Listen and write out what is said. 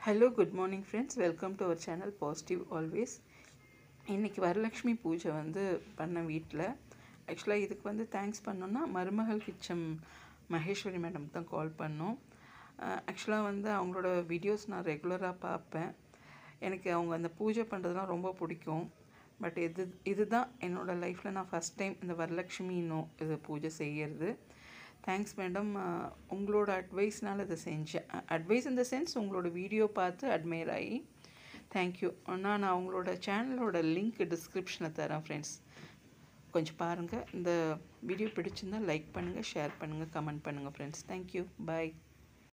hello good morning friends welcome to our channel positive always இன்றைக்கி வரலக்ஷ்மி பூஜை வந்து பண்ண வீட்டில் ஆக்சுவலாக இதுக்கு வந்து தேங்க்ஸ் பண்ணோன்னா மருமகள் கிச்சம் மகேஸ்வரி மேடம் தான் கால் பண்ணோம் ஆக்சுவலாக வந்து அவங்களோட வீடியோஸ் நான் ரெகுலராக பார்ப்பேன் எனக்கு அவங்க அந்த பூஜை பண்ணுறதுலாம் ரொம்ப பிடிக்கும் பட் இது இதுதான் என்னோடய லைஃப்பில் நான் ஃபஸ்ட் டைம் இந்த வரலக்ஷ்மி இன்னும் இது பூஜை செய்கிறது தேங்க்ஸ் மேடம் உங்களோட அட்வைஸ்னால் இதை செஞ்சேன் அட்வைஸ் இந்த சென்ஸ் உங்களோட வீடியோ பார்த்து அட்மையர் ஆகி தேங்க்யூ நான் அவங்களோட சேனலோட லிங்க் டிஸ்கிரிப்ஷனில் தரேன் ஃப்ரெண்ட்ஸ் கொஞ்சம் பாருங்கள் இந்த வீடியோ பிடிச்சிருந்தால் லைக் பண்ணுங்கள் ஷேர் பண்ணுங்கள் கமெண்ட் பண்ணுங்கள் ஃப்ரெண்ட்ஸ் தேங்க்யூ பாய்